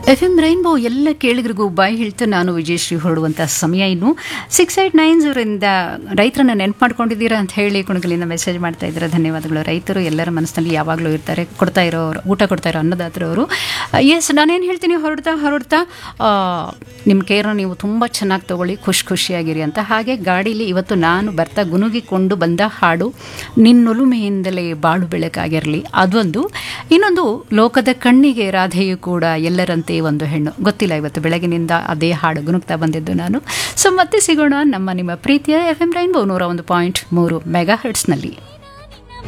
F M rainbow ಎಲ್ಲ ಕೇಳಿದ್ರಿಗೂ ಬಾಯಿ ಹೇಳ್ತು ನಾನು ವಿಜಯಶ್ರೀ ಹೊರಡುವಂಥ ಸಮಯ ಇನ್ನು ಸಿಕ್ಸ್ ಏಟ್ ನೈನ್ ಜೀರೋರಿಂದ ರೈತರನ್ನ ನೆನಪು ಮಾಡ್ಕೊಂಡಿದ್ದೀರಾ ಅಂತ ಹೇಳಿ ಕುಣಗಲಿಂದ ಮೆಸೇಜ್ ಮಾಡ್ತಾ ಇದ್ದಾರೆ ಧನ್ಯವಾದಗಳು ರೈತರು ಎಲ್ಲರ ಮನಸ್ಸಿನಲ್ಲಿ ಯಾವಾಗಲೂ ಇರ್ತಾರೆ ಕೊಡ್ತಾ ಇರೋರು ಊಟ ಕೊಡ್ತಾ ಇರೋ ಅನ್ನದಾತರವರು ಎಸ್ ನಾನೇನು ಹೇಳ್ತೀನಿ ಹೊರಡ್ತಾ ಹೊರಡ್ತಾ ನಿಮ್ಮ ಕೇರನ್ನು ನೀವು ತುಂಬ ಚೆನ್ನಾಗಿ ತಗೊಳ್ಳಿ ಖುಷಿ ಖುಷಿಯಾಗಿರಿ ಅಂತ ಹಾಗೆ ಗಾಡೀಲಿ ಇವತ್ತು ನಾನು ಬರ್ತಾ ಗುನುಗಿಕೊಂಡು ಬಂದ ಹಾಡು ನಿನ್ನೊಲುಮೆಯಿಂದಲೇ ಬಾಳು ಬೆಳಕಾಗಿರಲಿ ಅದೊಂದು ಇನ್ನೊಂದು ಲೋಕದ ಕಣ್ಣಿಗೆ ರಾಧೆಯು ಕೂಡ ಎಲ್ಲರಂತೆ ಒಂದು ಹೆಣ್ಣು ಗೊತ್ತಿಲ್ಲ ಇವತ್ತು ಬೆಳಗಿನಿಂದ ಅದೇ ಹಾಡು ಗುನುಗ್ತಾ ಬಂದಿದ್ದು ನಾನು ಸೊ ಮತ್ತೆ ಸಿಗೋಣ ನಮ್ಮ ನಿಮ್ಮ ಪ್ರೀತಿಯ ಎಫ್ ಎಂ ರೈನ್ಬೋ ನೂರ ಒಂದು ಪಾಯಿಂಟ್ ಮೂರು ಮೆಗಾ ಹರ್ಟ್ಸ್ನಲ್ಲಿ